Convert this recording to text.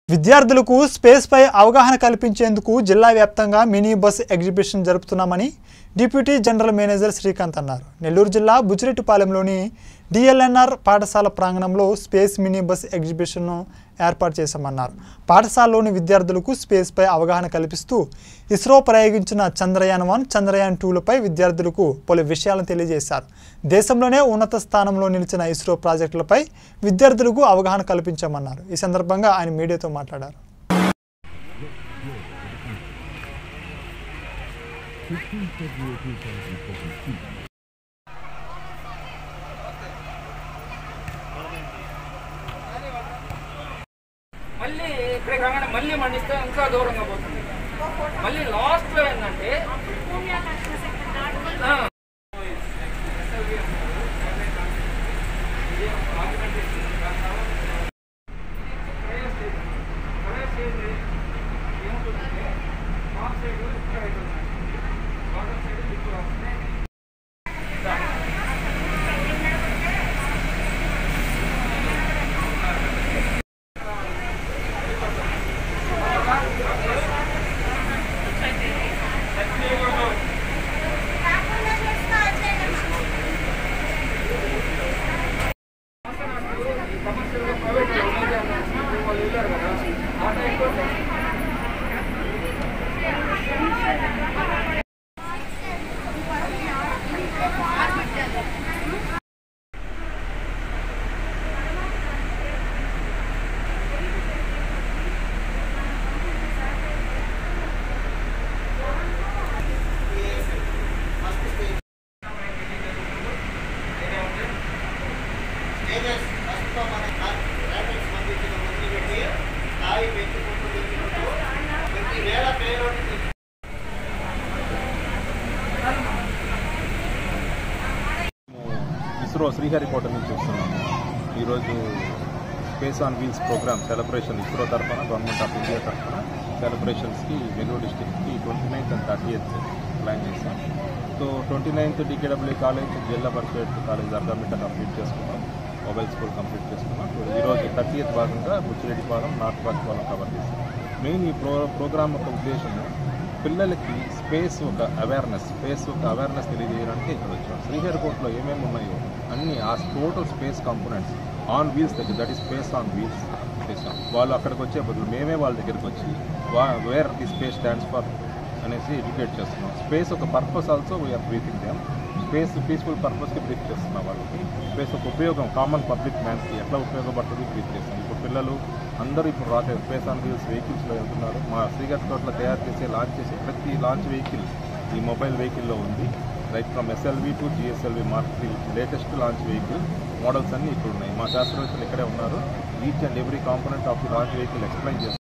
విద్యార్థులకు స్పేస్పై అవగాహన కల్పించేందుకు జిల్లా వ్యాప్తంగా మినీ బస్ ఎగ్జిబిషన్ జరుపుతున్నామని డిప్యూటీ జనరల్ మేనేజర్ శ్రీకాంత్ అన్నారు నెల్లూరు జిల్లా బుచ్చిరెడ్డిపాలెంలోని డిఎల్ఎన్ఆర్ పాఠశాల ప్రాంగణంలో స్పేస్ మినీ బస్ ఎగ్జిబిషన్ను ఏర్పాటు చేశామన్నారు పాఠశాలలోని విద్యార్థులకు స్పేస్పై అవగాహన కల్పిస్తూ ఇస్రో ప్రయోగించిన చంద్రయాన్ వన్ చంద్రయాన్ టూలపై విద్యార్థులకు పలు విషయాలను తెలియజేశారు దేశంలోనే ఉన్నత స్థానంలో నిలిచిన ఇస్రో ప్రాజెక్టులపై విద్యార్థులకు అవగాహన కల్పించామన్నారు ఈ సందర్భంగా ఆయన మీడియాతో మాట్లాడారు మళ్ళీ ఇక్కడికి రాగానే మళ్ళీ మండిస్తే ఇంకా దూరంగా పోతుంది మళ్ళీ లాస్ట్ లో ఏంటంటే ఆ, కమర్షియల్గా ప్రైవేట్ వాళ్ళు వెళ్ళారు కదా ఆ టైంలో స్టేజెస్ ప్రస్తుతం మన ర్యాపిడ్స్ పంపించిన మొదలుపెట్టి స్థాయి పెంచుకుంటూ పెంచుకుంటూ ప్రతి వేల పేలోని ఇస్రో శ్రీహరికోట నుంచి వస్తున్నాము ఈరోజు space on wheels programme celebration ISRO తరఫున గవర్నమెంట్ ఆఫ్ ఇండియా తరఫున సెలబ్రేషన్స్కి నెల్లూరు డిస్టిక్కి twenty ninth and thirty eighth plan చేశాం so twenty ninth DKW college Zilla Parishad college Ardhamitta complete చేసుకున్నాం మొబైల్ స్కూల్ కంప్లీట్ చేసుకున్నాం సో ఈరోజు థర్టీ ఎయిత్ భాగంగా బుచ్చిరెడ్డిపాలెం నార్త్ పాలెం కవర్ చేశాం మెయిన్ ఈ ప్రో ప్రోగ్రామ్ యొక్క ఉద్దేశము పిల్లలకి స్పేస్ ఒక అవేర్నెస్ స్పేస్ ఒక అవేర్నెస్ తెలియజేయడానికి ఇక్కడ వచ్చాం శ్రీహరికోటలో ఏమేమి ఉన్నాయో అన్ని ఆ total space components on wheels దగ్గర that is space on wheels చేసాం వాళ్ళు అక్కడికి వచ్చే బదులు మేమే వాళ్ళ దగ్గరికి వచ్చి వా where the space stands for అనేసి ఎడ్యుకేట్ చేస్తున్నాం స్పేస్ ఒక purpose also we are breathing them space peaceful పర్పస్కి బ్రీత్ చేస్తున్నాం వాళ్ళకి స్పేస్ ఒక ఉపయోగం కామన్ పబ్లిక్ మ్యాన్స్కి ఎట్లా ఉపయోగపడుతుంది బ్రీత్ చేస్తున్నాం ఇప్పుడు పిల్లలు అందరూ ఇప్పుడు రాసే స్పేస్ ఆన్ వీల్స్ వెహికల్స్లో వెళ్తున్నారు మా శ్రీగర్ తోటలో తయారు చేసే లాంచ్ చేసే ప్రతి లాంచ్ వెహికల్ ఈ మొబైల్ వెహికల్లో ఉంది right from SLV to GSLV mark three latest launch vehicle models అన్నీ ఇక్కడ ఉన్నాయి మా శాస్త్రవేత్తలు ఇక్కడే ఉన్నారు each and every component of the launch vehicle explain చేస్తారు